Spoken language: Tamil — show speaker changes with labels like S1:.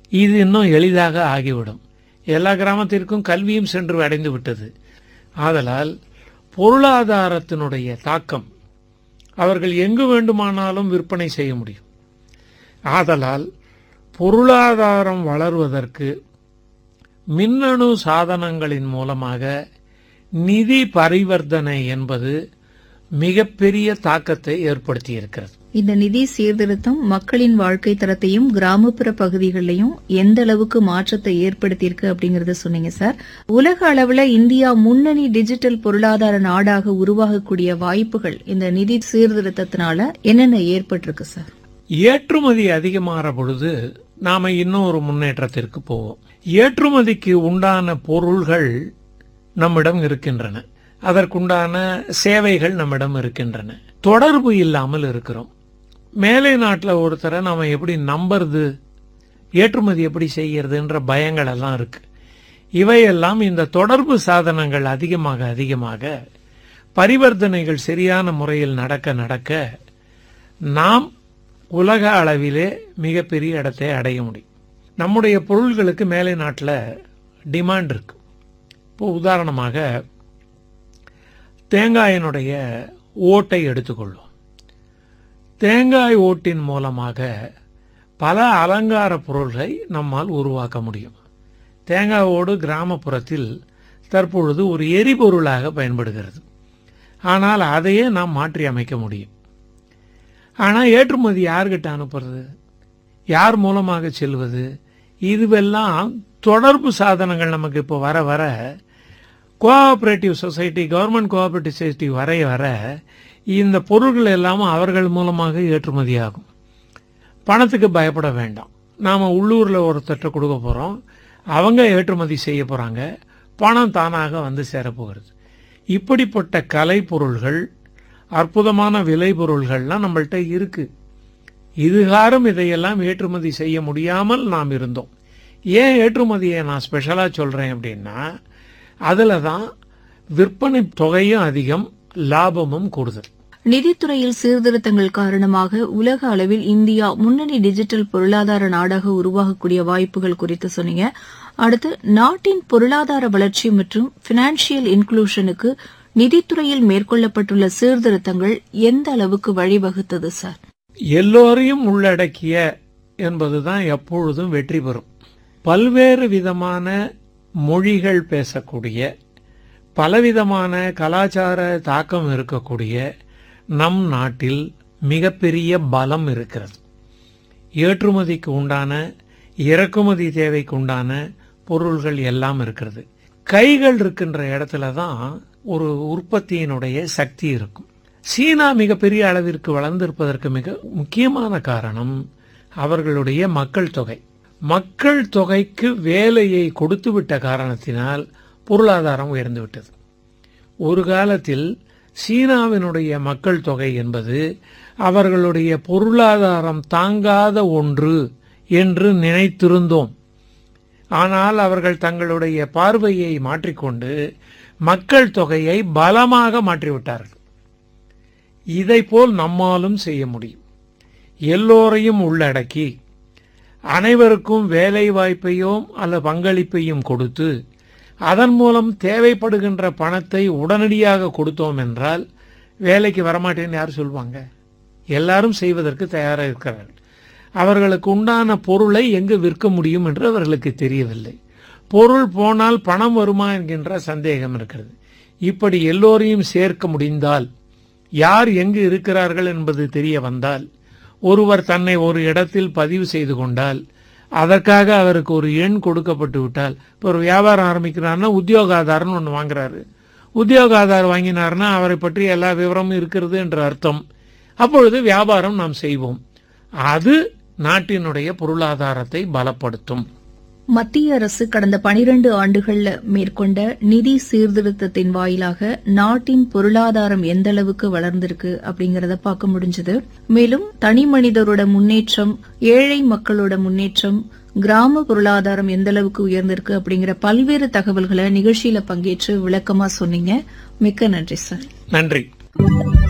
S1: இது இன்னும் எளிதாக ஆகிவிடும் எல்லா கிராமத்திற்கும் கல்வியும் சென்று அடைந்து விட்டது ஆதலால் பொருளாதாரத்தினுடைய தாக்கம் அவர்கள் எங்கு வேண்டுமானாலும் விற்பனை செய்ய முடியும் ஆதலால் பொருளாதாரம் வளர்வதற்கு மின்னணு சாதனங்களின் மூலமாக நிதி பரிவர்த்தனை என்பது மிகப்பெரிய தாக்கத்தை ஏற்படுத்தியிருக்கிறது
S2: இந்த நிதி சீர்திருத்தம் மக்களின் வாழ்க்கை தரத்தையும் கிராமப்புற பகுதிகளிலையும் எந்த அளவுக்கு மாற்றத்தை ஏற்படுத்தியிருக்கு அப்படிங்கறத சொன்னீங்க சார் உலக அளவுல இந்தியா முன்னணி டிஜிட்டல் பொருளாதார நாடாக உருவாகக்கூடிய வாய்ப்புகள் இந்த நிதி சீர்திருத்தத்தினால என்னென்ன ஏற்பட்டிருக்கு சார்
S1: ஏற்றுமதி அதிகமாகிற பொழுது நாம இன்னும் ஒரு முன்னேற்றத்திற்கு போவோம் ஏற்றுமதிக்கு உண்டான பொருள்கள் நம்மிடம் இருக்கின்றன அதற்குண்டான சேவைகள் நம்மிடம் இருக்கின்றன தொடர்பு இல்லாமல் இருக்கிறோம் மேலை நாட்டில் ஒருத்தரை நாம எப்படி நம்புறது ஏற்றுமதி எப்படி செய்யறதுன்ற பயங்கள் எல்லாம் இருக்கு இவையெல்லாம் இந்த தொடர்பு சாதனங்கள் அதிகமாக அதிகமாக பரிவர்த்தனைகள் சரியான முறையில் நடக்க நடக்க நாம் உலக அளவிலே மிகப்பெரிய இடத்தை அடைய முடியும் நம்முடைய பொருள்களுக்கு மேலை நாட்டில் டிமாண்ட் இருக்கு இப்போ உதாரணமாக தேங்காயினுடைய ஓட்டை எடுத்துக்கொள்வோம் தேங்காய் ஓட்டின் மூலமாக பல அலங்கார பொருள்களை நம்மால் உருவாக்க முடியும் தேங்காய் ஓடு கிராமப்புறத்தில் தற்பொழுது ஒரு எரிபொருளாக பயன்படுகிறது ஆனால் அதையே நாம் மாற்றி அமைக்க முடியும் ஆனால் ஏற்றுமதி யார்கிட்ட அனுப்புறது யார் மூலமாக செல்வது இதுவெல்லாம் தொடர்பு சாதனங்கள் நமக்கு இப்போ வர வர cooperative society government cooperative society வரைய வர இந்த பொருட்கள் எல்லாம் அவர்கள் மூலமாக ஏற்றுமதி ஆகும் பணத்துக்கு பயப்பட வேண்டாம் நாம் உள்ளூரில் ஒருத்தட்ட கொடுக்க போகிறோம் அவங்க ஏற்றுமதி செய்ய போகிறாங்க பணம் தானாக வந்து சேரப்போகிறது இப்படிப்பட்ட கலை பொருள்கள் அற்புதமான விலை பொருள்கள்லாம் நம்மள்ட்ட இருக்கு இதுகாரம் இதையெல்லாம் ஏற்றுமதி செய்ய முடியாமல் நாம் இருந்தோம் ஏன் ஏற்றுமதியை நான் ஸ்பெஷலாக சொல்கிறேன் அப்படின்னா அதில் தான் விற்பனை தொகையும் அதிகம் லாபமும் கூடுதல்
S2: நிதித்துறையில் சீர்திருத்தங்கள் காரணமாக உலக அளவில் இந்தியா முன்னணி டிஜிட்டல் பொருளாதார நாடாக உருவாகக்கூடிய வாய்ப்புகள் குறித்து சொன்னீங்க அடுத்து நாட்டின் பொருளாதார வளர்ச்சி மற்றும் பினான்சியல் இன்க்ளூஷனுக்கு நிதித்துறையில் மேற்கொள்ளப்பட்டுள்ள சீர்திருத்தங்கள் எந்த அளவுக்கு வழிவகுத்தது சார்
S1: எல்லோரையும் உள்ளடக்கிய என்பதுதான் எப்பொழுதும் வெற்றி பெறும் பல்வேறு விதமான மொழிகள் பேசக்கூடிய பலவிதமான கலாச்சார தாக்கம் இருக்கக்கூடிய நம் நாட்டில் மிகப்பெரிய பலம் இருக்கிறது ஏற்றுமதிக்கு உண்டான இறக்குமதி தேவைக்கு உண்டான பொருள்கள் எல்லாம் இருக்கிறது கைகள் இருக்கின்ற இடத்துல தான் ஒரு உற்பத்தியினுடைய சக்தி இருக்கும் சீனா மிகப்பெரிய அளவிற்கு வளர்ந்திருப்பதற்கு மிக முக்கியமான காரணம் அவர்களுடைய மக்கள் தொகை மக்கள் தொகைக்கு வேலையை கொடுத்துவிட்ட காரணத்தினால் பொருளாதாரம் உயர்ந்து விட்டது ஒரு காலத்தில் சீனாவினுடைய மக்கள் தொகை என்பது அவர்களுடைய பொருளாதாரம் தாங்காத ஒன்று என்று நினைத்திருந்தோம் ஆனால் அவர்கள் தங்களுடைய பார்வையை மாற்றிக்கொண்டு மக்கள் தொகையை பலமாக மாற்றிவிட்டார்கள் இதைப்போல் நம்மாலும் செய்ய முடியும் எல்லோரையும் உள்ளடக்கி அனைவருக்கும் வேலை வாய்ப்பையும் அல்ல பங்களிப்பையும் கொடுத்து அதன் மூலம் தேவைப்படுகின்ற பணத்தை உடனடியாக கொடுத்தோம் என்றால் வேலைக்கு வரமாட்டேன்னு யார் சொல்லுவாங்க எல்லாரும் செய்வதற்கு தயாராக இருக்கிறார்கள் அவர்களுக்கு உண்டான பொருளை எங்கு விற்க முடியும் என்று அவர்களுக்கு தெரியவில்லை பொருள் போனால் பணம் வருமா என்கின்ற சந்தேகம் இருக்கிறது இப்படி எல்லோரையும் சேர்க்க முடிந்தால் யார் எங்கு இருக்கிறார்கள் என்பது தெரிய வந்தால் ஒருவர் தன்னை ஒரு இடத்தில் பதிவு செய்து கொண்டால் அதற்காக அவருக்கு ஒரு எண் கொடுக்கப்பட்டு விட்டால் இப்போ ஒரு வியாபாரம் ஆரம்பிக்கிறாருன்னா உத்தியோக ஆதாரம்னு ஒன்று வாங்குறாரு உத்தியோக ஆதார் வாங்கினார்னா அவரை பற்றி எல்லா விவரமும் இருக்கிறது என்ற அர்த்தம் அப்பொழுது வியாபாரம் நாம் செய்வோம் அது நாட்டினுடைய பொருளாதாரத்தை பலப்படுத்தும்
S2: மத்திய அரசு கடந்த பனிரண்டு ஆண்டுகள்ல மேற்கொண்ட நிதி சீர்திருத்தத்தின் வாயிலாக நாட்டின் பொருளாதாரம் எந்த அளவுக்கு வளர்ந்திருக்கு அப்படிங்கறத பார்க்க முடிஞ்சது மேலும் தனி மனிதரோட முன்னேற்றம் ஏழை மக்களோட முன்னேற்றம் கிராம பொருளாதாரம் எந்த அளவுக்கு உயர்ந்திருக்கு அப்படிங்கிற பல்வேறு தகவல்களை நிகழ்ச்சியில பங்கேற்று விளக்கமா சொன்னீங்க மிக்க நன்றி சார்
S1: நன்றி